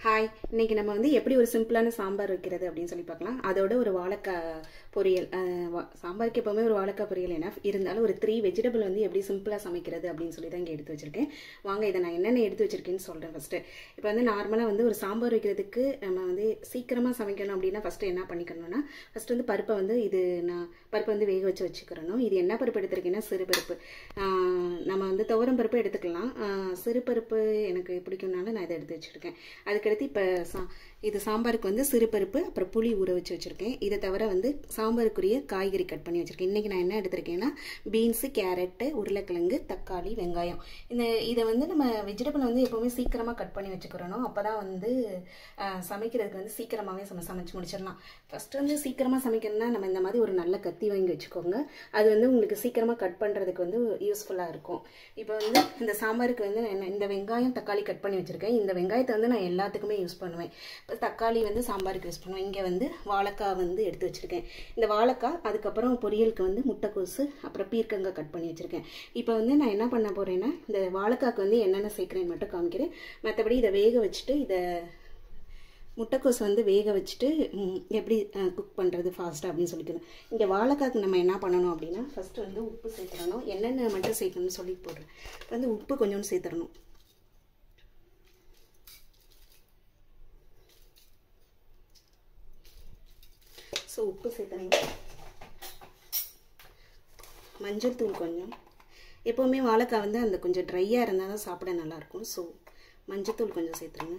Hi இன்னைக்கு நம்ம வந்து எப்படி ஒரு சிம்பிளான சாம்பார் வைக்கிறது அப்படின்னு சொல்லி பார்க்கலாம் அதோட ஒரு வாழைக்காய் பொரியல் அஹ், வா- சாம்பாருக்கு எப்போவுமே ஒரு வாழைக்காய் பொரியல் என்ன இருந்தாலும் ஒரு த்ரீ வெஜிடபிள் வந்து எப்படி சிம்பிளாக சமைக்கிறது அப்படின்னு சொல்லி தான் இங்கே எடுத்து வச்சிருக்கேன் வாங்க இதை நான் என்னென்ன எடுத்து வச்சிருக்கேன்னு சொல்கிறேன் ஃபஸ்ட்டு இப்போ வந்து நார்மலாக வந்து ஒரு சாம்பார் வைக்கிறதுக்கு நம்ம வந்து சீக்கிரமாக சமைக்கணும் அப்படின்னா ஃபஸ்ட்டு என்ன பண்ணிக்கணும்னா ஃபஸ்ட்டு வந்து பருப்பை வந்து இது நான் பருப்பை வந்து வேக வச்சு வச்சுக்கிறணும் இது என்ன பருப்பு எடுத்திருக்கேன்னா சிறுபருப்பு ஆஹ், நம்ம வந்து துவரம் பருப்பு எடுத்துக்கலாம் ஆஹ், சிறுபருப்பு எனக்கு பிடிக்கும்னால நான் இதை எடுத்து வச்சுருக்கேன் அதுக்கடுத்து இப்போ சா இது சாம்பாருக்கு வந்து சிறுபருப்பு அப்புறம் புளி ஊற வச்சு வச்சுருக்கேன் இதை தவிர வந்து சாம்பாருக்குரிய காய்கறி கட் பண்ணி வச்சுருக்கேன் இன்றைக்கி நான் என்ன எடுத்திருக்கேன்னா பீன்ஸு கேரட்டு உருளைக்கிழங்கு தக்காளி வெங்காயம் இந்த இதை வந்து நம்ம வெஜிடபிள் வந்து எப்போவுமே சீக்கிரமாக கட் பண்ணி வச்சுக்கிறணும் அப்போ தான் வந்து ஆஹ், சமைக்கிறதுக்கு வந்து சீக்கிரமாகவே நம்ம சமைச்சு முடிச்சிடலாம் ஃபஸ்ட்டு வந்து சீக்கிரமாக சமைக்கணும்னா நம்ம இந்த மாதிரி ஒரு நல்ல கத்தி வாங்கி வச்சுக்கோங்க அது வந்து உங்களுக்கு சீக்கிரமாக கட் பண்ணுறதுக்கு வந்து யூஸ்ஃபுல்லாக இருக்கும் இப்போ வந்து இந்த சாம்பாருக்கு வந்து நான் இந்த வெங்காயம் தக்காளி கட் பண்ணி வச்சுருக்கேன் இந்த வெங்காயத்தை வந்து நான் எல்லாத்துக்குமே யூஸ் பண்ணுவேன் இப்போ தக்காளி வந்து சாம்பாருக்கு யூஸ் பண்ணுவேன் இங்கே வந்து வாழைக்காய் வந்து எடுத்து வச்சுருக்கேன் இந்த வாழைக்காய் அதுக்கப்புறம் பொரியலுக்கு வந்து முட்டைக்கோசு அப்புறம் பீர்க்கங்காய் கட் பண்ணி வச்சுருக்கேன் இப்போ வந்து நான் என்ன பண்ண போகிறேன்னா இந்த வாழைக்காய்க்கு வந்து என்னென்ன சேர்க்குறேன்னு மட்டும் காமிக்கிறேன் மற்றபடி இதை வேக வச்சுட்டு இதை முட்டைக்கோஸ் வந்து வேக வச்சுட்டு ம், எப்படி குக் பண்ணுறது ஃபாஸ்ட்டாக அப்படின்னு சொல்லிக்கணும் இங்கே வாழைக்காய்க்கு நம்ம என்ன பண்ணணும் அப்படின்னா ஃபஸ்ட்டு வந்து உப்பு சேர்த்துடணும் என்னென்ன மட்டும் சேர்க்கணும்னு சொல்லி போடுறேன் இப்போ வந்து உப்பு கொஞ்சோண்டு சேர்த்துடணும் ஸோ உப்பு சேர்த்துறீங்க மஞ்சள் தூள் கொஞ்சம் எப்போவுமே வாழைக்காய் வந்து அந்த கொஞ்சம் ட்ரையாக இருந்தால் தான் சாப்பிட நல்லாயிருக்கும் ஸோ மஞ்சத்தூள் கொஞ்சம் சேர்த்துருங்க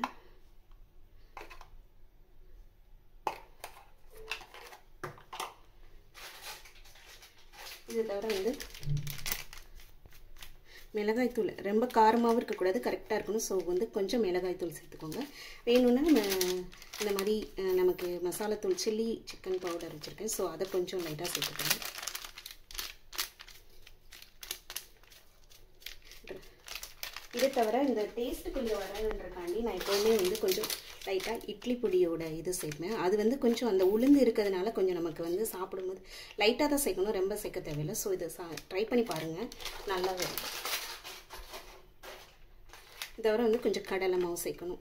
இது தவிர வந்து மிளகாய்த்தூள் ரொம்ப காரமாகவும் இருக்கக்கூடாது கரெக்டாக இருக்கணும் ஸோ வந்து கொஞ்சம் மிளகாய்த்தூள் சேர்த்துக்கோங்க வேணும்னா நம்ம இந்த மாதிரி அஹ், நமக்கு மசாலாத்தூள் சில்லி சிக்கன் பவுடர் வச்சுருக்கேன் ஸோ அதை கொஞ்சம் லைட்டாக சேர்த்துக்கோங்க இதை தவிர இந்த டேஸ்ட் கொஞ்சம் வரணுன்றக்காண்டி நான் எப்போவுமே வந்து கொஞ்சம் லைட்டாக இட்லி பொடியோட இது சேர்ப்பேன் அது வந்து கொஞ்சம் அந்த உளுந்து இருக்கிறதுனால கொஞ்சம் நமக்கு வந்து சாப்பிடும்போது லைட்டாக தான் சேர்க்கணும் ரொம்ப சேர்க்க தேவையில்லை ஸோ இதை சா ட்ரை பண்ணி பாருங்கள் நல்லா வரும் இதை தவிர வந்து கொஞ்சம் கடலை மாவு சேர்க்கணும்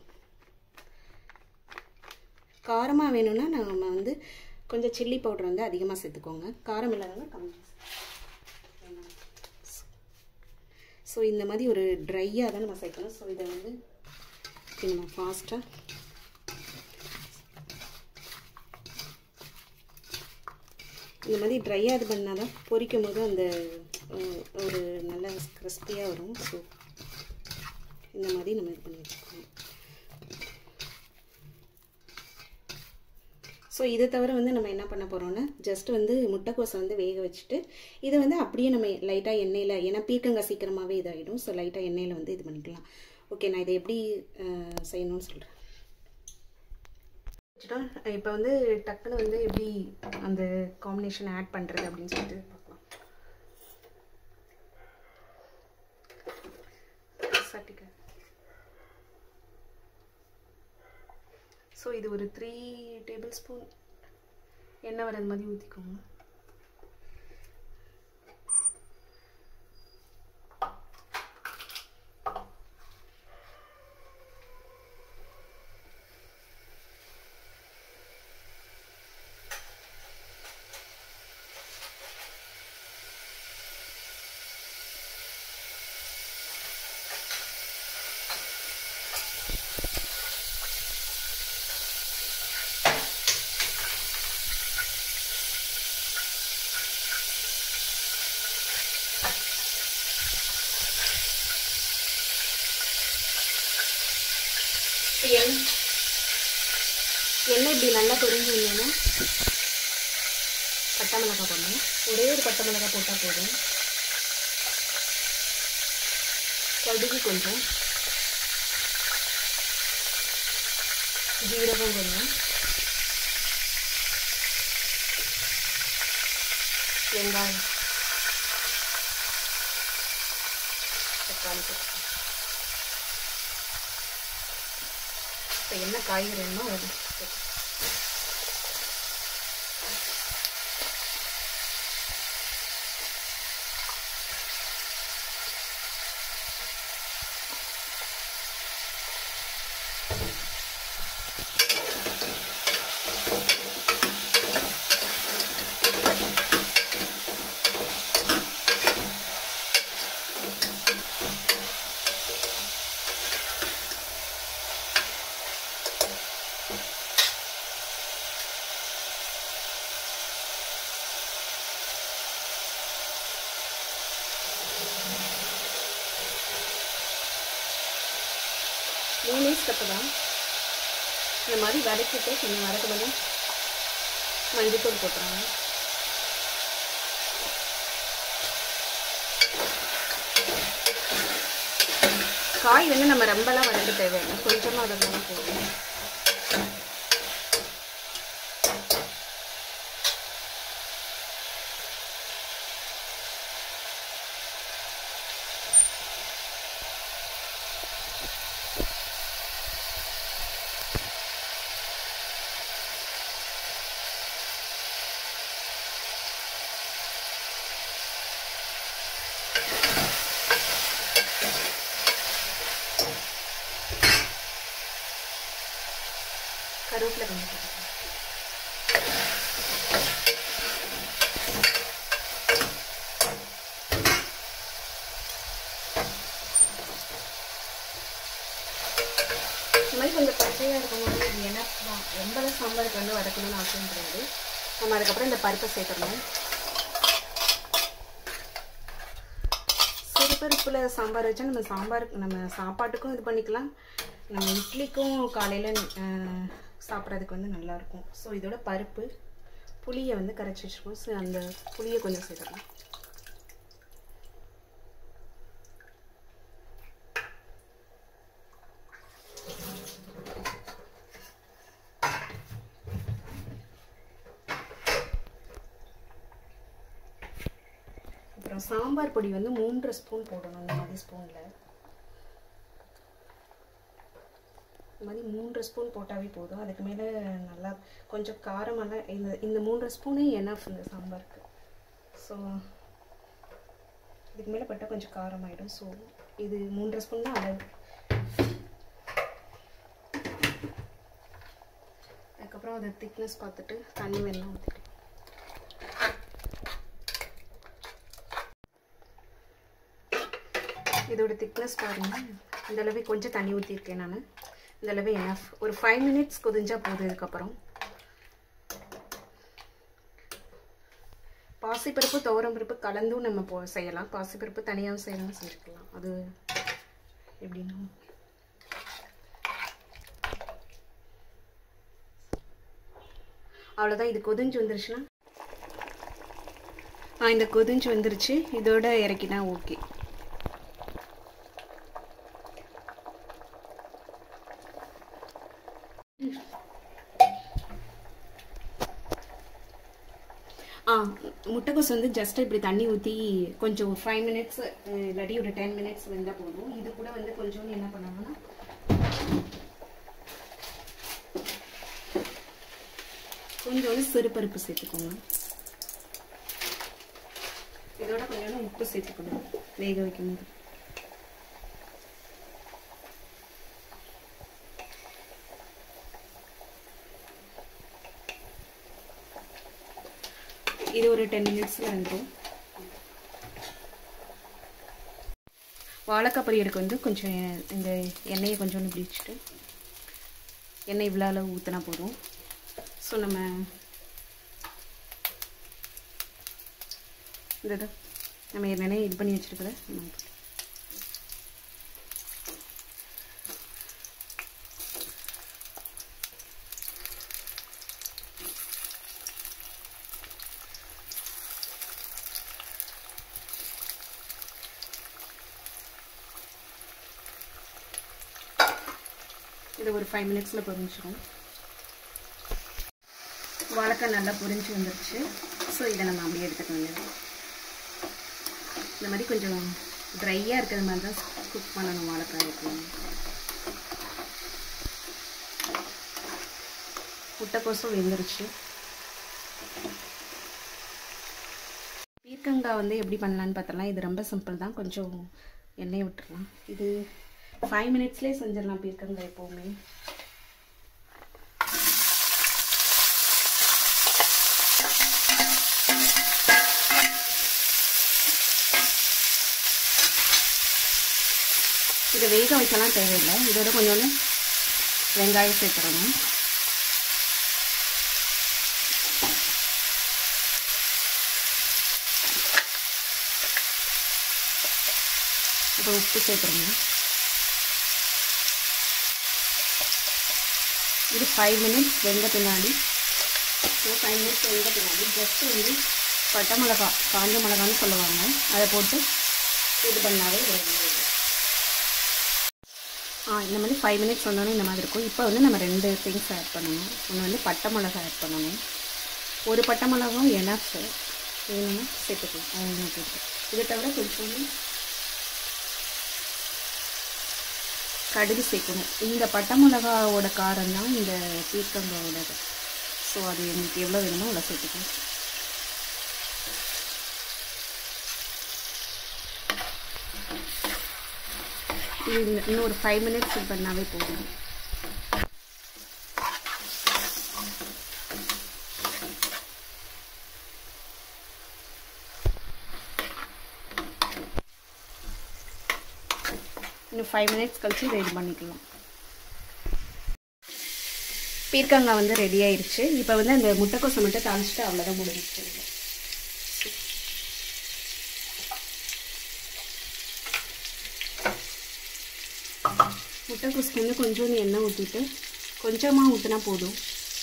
காரமாக வேணும்னா நம்ம வந்து கொஞ்சம் சில்லி பவுடர் வந்து அதிகமாக சேர்த்துக்கோங்க காரம் இல்லாதவங்க கம்மி ஸோ இந்த மாதிரி ஒரு ட்ரையாக தான் நம்ம சேர்க்கணும் ஸோ இதை வந்து இப்படி நம்ம ஃபாஸ்ட்டாக இந்த மாதிரி ட்ரையாக இது பண்ணால் தான் பொரிக்கும் போது அந்த அஹ், ஒரு நல்ல கிறிஸ்பியாக வரும் ஸோ இந்த மாதிரி நம்ம இது பண்ணி வச்சுக்கணும் ஸோ இதை தவிர வந்து நம்ம என்ன பண்ண போகிறோம்னா ஜஸ்ட் வந்து முட்டைக்கோஸை வந்து வேக வச்சுட்டு இதை வந்து அப்படியே நம்ம லைட்டாக எண்ணெயில் ஏன்னா பீர்க்கங்காய் சீக்கிரமாகவே இதாகிடும் ஸோ லைட்டாக எண்ணெயில் வந்து இது பண்ணிக்கலாம் ஓகே நான் இதை எப்படி அஹ், செய்யணும்னு சொல்கிறேன் வச்சுட்டோம் இப்போ வந்து டக்குன்னு வந்து எப்படி அந்த காம்பினேஷன் ஆட் பண்ணுறது அப்படின்னு சொல்லிட்டு பார்க்கலாம் சட்டிக்கு ஸோ இது ஒரு த்ரீ டேபிள் ஸ்பூன் எண்ணெய் வர்றது மாதிரி ஊற்றிக்கோங்க இப்போ எண்ணெய் எண்ணெய் இப்படி நல்லா பொரிஞ்சு வந்தோன்னா பட்டை மிளகாய் போடணும் ஒரே ஒரு பட்டை மிளகாய் போட்டால் போதும் கடுகு கொஞ்சம் ஜீரகம் கொஞ்சம் வெங்காயம் தக்காளி போட்டு இப்போ என்ன காய்கறி வேணுமோ அது போட்டு. ஸ்டெப்பு தான் இந்த மாதிரி வதக்கிட்டு கொஞ்சம் வதக்கும்போது மஞ்சத்தூள் போட்டுறாங்க காய் வந்து நம்ம ரொம்பலாம் வதக்க தேவையில்லை கொஞ்சமாக வதக்கினா போதும் கருவேப்பிலை கொஞ்சம் போட்டுக்கலாம் இந்த மாதிரி கொஞ்சம் பச்சையாக இருக்கும்போது இது என்ன தான் ரொம்பலாம் சாம்பாருக்கு வந்து வதக்கணும்னு அவசியம் கிடையாது நம்ம அதுக்கப்புறம் இந்த பருப்பை சேர்த்துடணும் சிறுபருப்பில் சாம்பார் வச்சா நம்ம சாம்பாருக்கு நம்ம சாப்பாட்டுக்கும் இது பண்ணிக்கலாம் நம்ம இட்லிக்கும் காலையில் சாப்பிட்றதுக்கு வந்து நல்லாயிருக்கும் ஸோ இதோட பருப்பு புளியை வந்து கரைச்சி வச்சுருக்கோம் ஸோ அந்த புளியை கொஞ்சம் சேர்த்துக்கலாம் அப்புறம் சாம்பார் பொடி வந்து மூன்று ஸ்பூன் போடணும் இந்த மாதிரி ஸ்பூனில் இந்த மாதிரி மூன்று ஸ்பூன் போட்டாவே போதும் அதுக்கு மேலே நல்லா கொஞ்சம் காரமெல்லாம் இந்த இந்த மூன்று ஸ்பூனே எனஃப் இந்த சாம்பாருக்கு ஸோ இதுக்கு மேலே பட்டால் கொஞ்சம் காரமாயிடும் ஸோ இது மூன்று ஸ்பூன் தான் அளவு அதுக்கப்புறம் அதை திக்னஸ் பார்த்துட்டு தண்ணி வேணால் ஊற்றிட்டு இதோட திக்னஸ் பாருங்க இந்த அளவு கொஞ்சம் தண்ணி ஊற்றிருக்கேன் நான் இந்த அளவு எனஃப் ஒரு ஃபைவ் மினிட்ஸ் கொதிஞ்சா போதும் இதுக்கப்புறம் பாசிப்பருப்பு துவரம் பருப்பு கலந்தும் நம்ம போ செய்யலாம் பாசிப்பருப்பு தனியாகவும் செய்யலாம் செஞ்சுக்கலாம் அது எப்படின்னா அவ்வளோதான் இது கொதிஞ்சு வந்துருச்சுன்னா ஆ இந்த கொதிஞ்சு வந்துருச்சு இதோட இறக்கினா ஓகே ஆ முட்டைக்கோஸ் வந்து ஜஸ்ட் இப்படி தண்ணி ஊற்றி கொஞ்சம் ஒரு ஃபைவ் மினிட்ஸ் இல்லாட்டி ஒரு டென் மினிட்ஸ் வெந்தால் போதும் இது கூட வந்து கொஞ்சம் என்ன பண்ணாங்கன்னா கொஞ்சோண்டு சிறுபருப்பு சேர்த்துக்கோங்க இதோட கொஞ்சோண்டு உப்பு சேர்த்துக்கணும் வேக வைக்கும்போது இது ஒரு டென் மினிட்ஸில் வந்துடும் வாழைக்காய் பொரியலுக்கு வந்து கொஞ்சம் இந்த எண்ணெயை கொஞ்சோண்டு இப்படி வச்சுட்டு எண்ணெய் இவ்வளோ அளவு ஊற்றினா போதும் ஸோ நம்ம இந்த இதை நம்ம ஏற்கனவே இது பண்ணி வச்சுருக்கிறத நம்ம இது ஒரு ஃபைவ் மினிட்ஸில் பொரிஞ்சிடும் வாழைக்காய் நல்லா பொரிஞ்சு வந்துருச்சு ஸோ இதை நம்ம அப்படியே எடுத்துக்க வேண்டியது இந்த மாதிரி கொஞ்சம் ட்ரையாக இருக்கிற மாதிரி தான் குக் பண்ணணும் வாழைக்காய் எப்பவுமே முட்டைக்கோசும் வெந்துருச்சு பீர்க்கங்காய் வந்து எப்படி பண்ணலான்னு பார்த்தலாம் இது ரொம்ப சிம்பிள் தான் கொஞ்சம் எண்ணெயை விட்டுறலாம் இது ஃபைவ் மினிட்ஸ்லேயே செஞ்சிடலாம் பீர்க்கங்காய் எப்போவுமே இதை வேக வைக்கலாம் தேவையில்லை இதோட கொஞ்சோண்டு வெங்காயம் சேர்த்துடணும் இப்போ உப்பு சேர்த்துருங்க இது ஃபைவ் மினிட்ஸ் வெந்த பின்னாடி ஃபைவ் மினிட்ஸ் வெந்த பின்னாடி ஜஸ்ட் வந்து பட்டை மிளகா காஞ்ச மிளகான்னு சொல்லுவாங்க அதை போட்டு இது பண்ணாவே ரெடி ஆயிடும் ஆ இந்த மாதிரி ஃபைவ் மினிட்ஸ் வந்தோடனே இந்த மாதிரி இருக்கும் இப்போ வந்து நம்ம ரெண்டு திங்ஸ் ஆட் பண்ணணும் ஒன்று வந்து பட்டை மிளகா ஆட் பண்ணணும் ஒரு பட்டை மிளகாவும் எனஃப் வேணும்னா சேர்த்துக்கலாம் அவங்க போட்டு இதை தவிர கொஞ்சம் கடுகு சேர்க்கணும் இந்த பட்டை மிளகாவோட காரம் தான் இந்த பீர்க்கங்காவோட ஸோ அது எனக்கு எவ்வளோ வேணுமோ அவ்வளோ சேர்த்துக்கணும் இது இன்னும் ஒரு ஃபைவ் மினிட்ஸ் இது பண்ணாவே போதும் இன்னும் ஃபைவ் மினிட்ஸ் கழிச்சு இதை இது பண்ணிக்கலாம் பீர்க்கங்காய் வந்து ரெடி ஆயிருச்சு இப்போ வந்து அந்த முட்டைக்கோசை மட்டும் தாளிச்சிட்டு அவ்வளோதான் முடிஞ்சிச்சு முட்டைக்கோசுக்கு வந்து கொஞ்சோண்டு எண்ணெய் ஊற்றிட்டு கொஞ்சமாக ஊற்றினா போதும்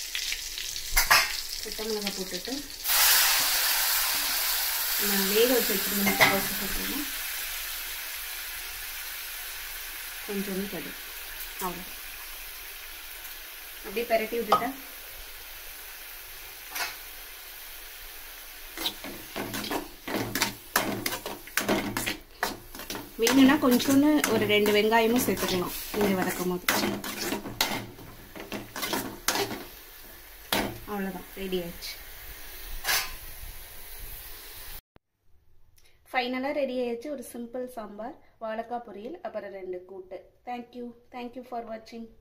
பட்டை மிளகாய் போட்டுட்டு நம்ம வேக வச்சு வச்சுருந்த முட்டைக்கோசு போட்டுருந்தோம் கொஞ்சோண்டு கடு அவ்வளோ அப்படியே பெரட்டி விட்டுட்டா வேணும்னா கொஞ்சோண்டு ஒரு ரெண்டு வெங்காயமும் சேர்த்துக்கலாம் இங்கே வதக்கும் போது அவ்வளோதான் ரெடி ஆயிடுச்சு ஃபைனலாக ரெடி ஆயிடுச்சு ஒரு சிம்பிள் சாம்பார் வாழைக்காய் பொரியல் அப்புறம் ரெண்டு கூட்டு தேங்க்யூ தேங்க்யூ ஃபார் வாட்சிங்